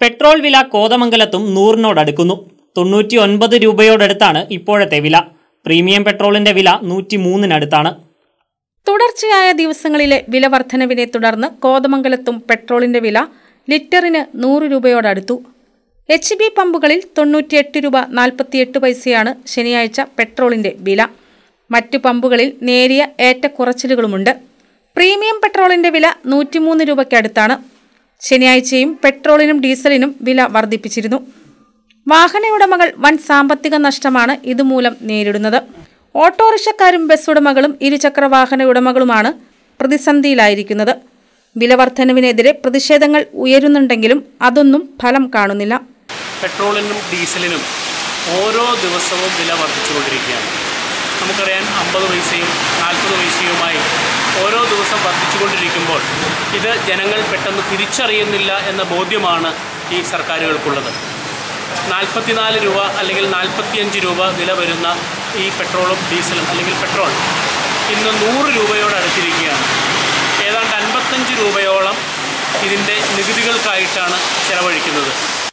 petrol വില കോതമംഗലത്തും നൂറിനോടടുക്കുന്നു തൊണ്ണൂറ്റി ഒൻപത് രൂപയോടടുത്താണ് ഇപ്പോഴത്തെ വില പ്രീമിയം പെട്രോളിന്റെ വില നൂറ്റി മൂന്നിനടുത്താണ് തുടർച്ചയായ ദിവസങ്ങളിലെ വില വർധനവിനെ തുടർന്ന് കോതമംഗലത്തും പെട്രോളിന്റെ വില ലിറ്ററിന് നൂറ് രൂപയോടടുത്തു എച്ച് ബി പമ്പുകളിൽ തൊണ്ണൂറ്റിയെട്ട് രൂപ നാൽപ്പത്തിയെട്ട് പൈസയാണ് ശനിയാഴ്ച പെട്രോളിന്റെ വില മറ്റു പമ്പുകളിൽ നേരിയ ഏറ്റക്കുറച്ചിലുകളുമുണ്ട് പ്രീമിയം പെട്രോളിന്റെ വില നൂറ്റിമൂന്ന് രൂപയ്ക്കടുത്താണ് ശനിയാഴ്ചയും പെട്രോളിനും ഡീസലിനും വില വർദ്ധിപ്പിച്ചിരുന്നു വാഹന ഉടമകൾ വൻ സാമ്പത്തിക നഷ്ടമാണ് ഇതുമൂലം നേരിടുന്നത് ഓട്ടോറിക്ഷക്കാരും ബസ് ഉടമകളും ഇരുചക്ര വാഹന ഉടമകളുമാണ് പ്രതിസന്ധിയിലായിരിക്കുന്നത് വിലവർദ്ധനവിനെതിരെ പ്രതിഷേധങ്ങൾ ഉയരുന്നുണ്ടെങ്കിലും അതൊന്നും ഫലം കാണുന്നില്ല പെട്രോളിനും ഡീസലിനും ഓരോ ദിവസവും വില വർദ്ധിച്ചുകൊണ്ടിരിക്കുകയാണ് നമുക്കറിയാം അമ്പത് പൈസയും നാൽപ്പത് പൈസയുമായി ഓരോ ദിവസം വർദ്ധിച്ചുകൊണ്ടിരിക്കുമ്പോൾ ഇത് ജനങ്ങൾ പെട്ടെന്ന് തിരിച്ചറിയുന്നില്ല എന്ന ബോധ്യമാണ് ഈ സർക്കാരുകൾക്കുള്ളത് നാൽപ്പത്തിനാല് രൂപ അല്ലെങ്കിൽ നാൽപ്പത്തിയഞ്ച് രൂപ വില വരുന്ന ഈ പെട്രോളും ഡീസലും അല്ലെങ്കിൽ പെട്രോൾ ഇന്ന് നൂറ് രൂപയോട് അടുത്തിരിക്കുകയാണ് ഏതാണ്ട് അൻപത്തഞ്ച് രൂപയോളം ഇതിൻ്റെ നികുതികൾക്കായിട്ടാണ് ചെലവഴിക്കുന്നത്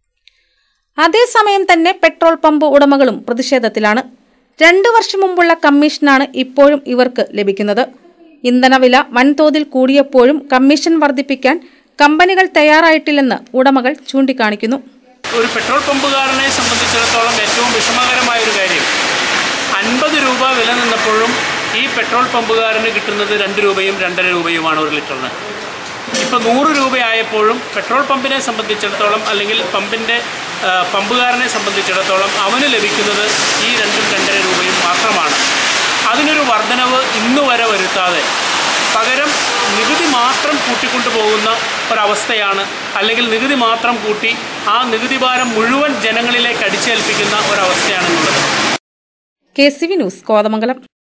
അതേസമയം തന്നെ പെട്രോൾ പമ്പ് ഉടമകളും പ്രതിഷേധത്തിലാണ് രണ്ടു വർഷം മുമ്പുള്ള കമ്മീഷനാണ് ഇപ്പോഴും ഇവർക്ക് ലഭിക്കുന്നത് ഇന്ധനവില വൻതോതിൽ കൂടിയപ്പോഴും കമ്മീഷൻ വർദ്ധിപ്പിക്കാൻ കമ്പനികൾ തയ്യാറായിട്ടില്ലെന്ന് ഉടമകൾ ചൂണ്ടിക്കാണിക്കുന്നു ഒരു പെട്രോൾ പമ്പുകാരനെ സംബന്ധിച്ചിടത്തോളം ഏറ്റവും വിഷമകരമായ ഒരു കാര്യം അൻപത് രൂപ വില നിന്നപ്പോഴും ഈ പെട്രോൾ പമ്പുകാരന് കിട്ടുന്നത് രണ്ട് രൂപയും രണ്ടര രൂപയുമാണ് ഒരു ലിറ്ററിന് ഇപ്പോൾ നൂറ് രൂപയായപ്പോഴും പെട്രോൾ പമ്പിനെ സംബന്ധിച്ചിടത്തോളം അല്ലെങ്കിൽ പമ്പിൻ്റെ ആ, പമ്പുകാരനെ സംബന്ധിച്ചിടത്തോളം അവന് ലഭിക്കുന്നത് ഈ രണ്ടും രണ്ടര രൂപയും മാത്രമാണ് അതിനൊരു വർധനവ് ഇന്ന് വരെ വരുത്താതെ പകരം നികുതി മാത്രം കൂട്ടിക്കൊണ്ടു പോകുന്ന ഒരവസ്ഥയാണ് അല്ലെങ്കിൽ നികുതി മാത്രം കൂട്ടി ആ നികുതി ഭാരം മുഴുവൻ ജനങ്ങളിലേക്ക് അടിച്ചേൽപ്പിക്കുന്ന ഒരവസ്ഥയാണെന്നുള്ളത് K C V news Kothamangalam